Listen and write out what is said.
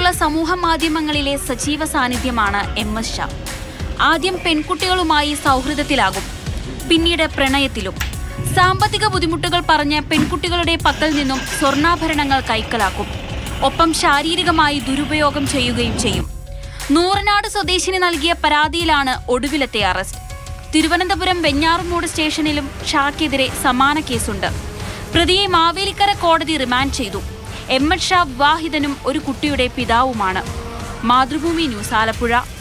കേരള സമൂഹ മാധ്യമങ്ങളിലെ സജീവ സാന്നിധ്യമാണ് എം എസ് ഷാ ആദ്യം പെൺകുട്ടികളുമായി സൗഹൃദത്തിലാകും പിന്നീട് പ്രണയത്തിലും സാമ്പത്തിക ബുദ്ധിമുട്ടുകൾ പറഞ്ഞ് പെൺകുട്ടികളുടെ പക്കൽ നിന്നും സ്വർണ്ണാഭരണങ്ങൾ കൈക്കലാക്കും ഒപ്പം ശാരീരികമായി ദുരുപയോഗം ചെയ്യുകയും ചെയ്യും നൂറനാട് സ്വദേശിനി നൽകിയ പരാതിയിലാണ് ഒടുവിലത്തെ അറസ്റ്റ് തിരുവനന്തപുരം വെഞ്ഞാറുമൂട് സ്റ്റേഷനിലും ഷാക്കെതിരെ സമാന കേസുണ്ട് പ്രതിയെ മാവേലിക്കര കോടതി റിമാൻഡ് ചെയ്തു എം എച്ച് ഷാ വിവാഹിതനും ഒരു കുട്ടിയുടെ പിതാവുമാണ് മാതൃഭൂമി ന്യൂസ് ആലപ്പുഴ